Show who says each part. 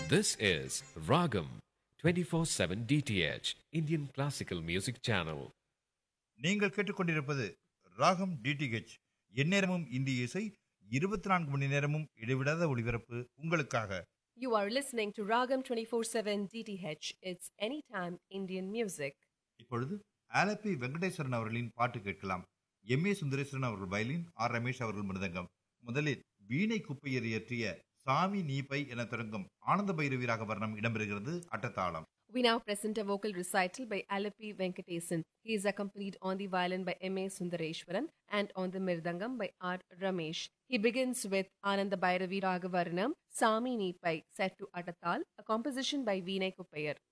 Speaker 1: This is Ragam 24/7 DTH Indian Classical Music Channel.
Speaker 2: நீங்கள் கேட்டுக்கொண்டிருப்பது ராகம் டிடிஹெச் எந்நேரமும் இந்திய இசை இருபத்தி நான்கு மணி நேரமும் இடைவிடாத ஒளிபரப்பு உங்களுக்காக
Speaker 3: You are listening to Ragam 24/7 DTH. It's anytime Indian music.
Speaker 2: இப்பொழுது ஆலப்பி வெங்கடேஸ்வரன் அவர்களின் பாட்டு கேட்கலாம் எம் ஏ சுந்தரேஸ்வரன் அவர்கள் வயலின் ஆர் ரமேஷ் அவர்கள் மிருதங்கம் முதலில் வீணை குப்பையர் இயற்றிய சாமி நீப்பை என தொடங்கும் ஆனந்த பைரவீராக வர்ணம் இடம்பெறுகிறது அட்டத்தாளம்
Speaker 3: We now present a vocal recital by Alapi Venkatesan. He is accompanied on the violin by M.A. Sundareshwaran and on the mirdangam by R. Ramesh. He begins with Ananda Bhairavi Ragavarnam, Sami Nipai, set to Atatal, a composition by Vinay Kuppayar.